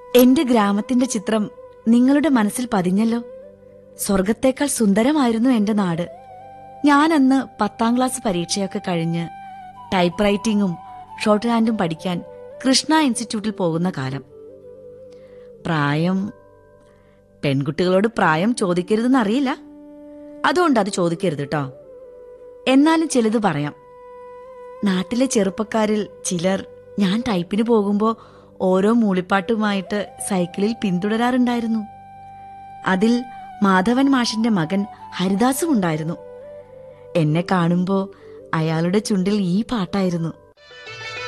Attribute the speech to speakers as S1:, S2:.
S1: എന്റെ ഗ്രാമത്തിന്റെ ചിത്രം നിങ്ങളുടെ മനസ്സിൽ പതിഞ്ഞല്ലോ സ്വർഗത്തേക്കാൾ സുന്ദരമായിരുന്നു എന്റെ നാട് ഞാൻ അന്ന് പത്താം ക്ലാസ് പരീക്ഷയൊക്കെ കഴിഞ്ഞ് ടൈപ്പ് റൈറ്റിംഗും ഷോർട്ട് ഹാൻഡും പഠിക്കാൻ കൃഷ്ണ ഇൻസ്റ്റിറ്റ്യൂട്ടിൽ പോകുന്ന കാലം പ്രായം പെൺകുട്ടികളോട് പ്രായം ചോദിക്കരുതെന്നറിയില്ല അതുകൊണ്ട് അത് ചോദിക്കരുത് കേട്ടോ എന്നാലും ചിലത് പറയാം നാട്ടിലെ ചെറുപ്പക്കാരിൽ ചിലർ ഞാൻ ടൈപ്പിന് പോകുമ്പോൾ ഓരോ മൂളിപ്പാട്ടുമായിട്ട് സൈക്കിളിൽ പിന്തുടരാറുണ്ടായിരുന്നു അതിൽ മാധവൻ മാഷിന്റെ മകൻ ഹരിദാസും ഉണ്ടായിരുന്നു എന്നെ കാണുമ്പോൾ അയാളുടെ ചുണ്ടിൽ ഈ പാട്ടായിരുന്നു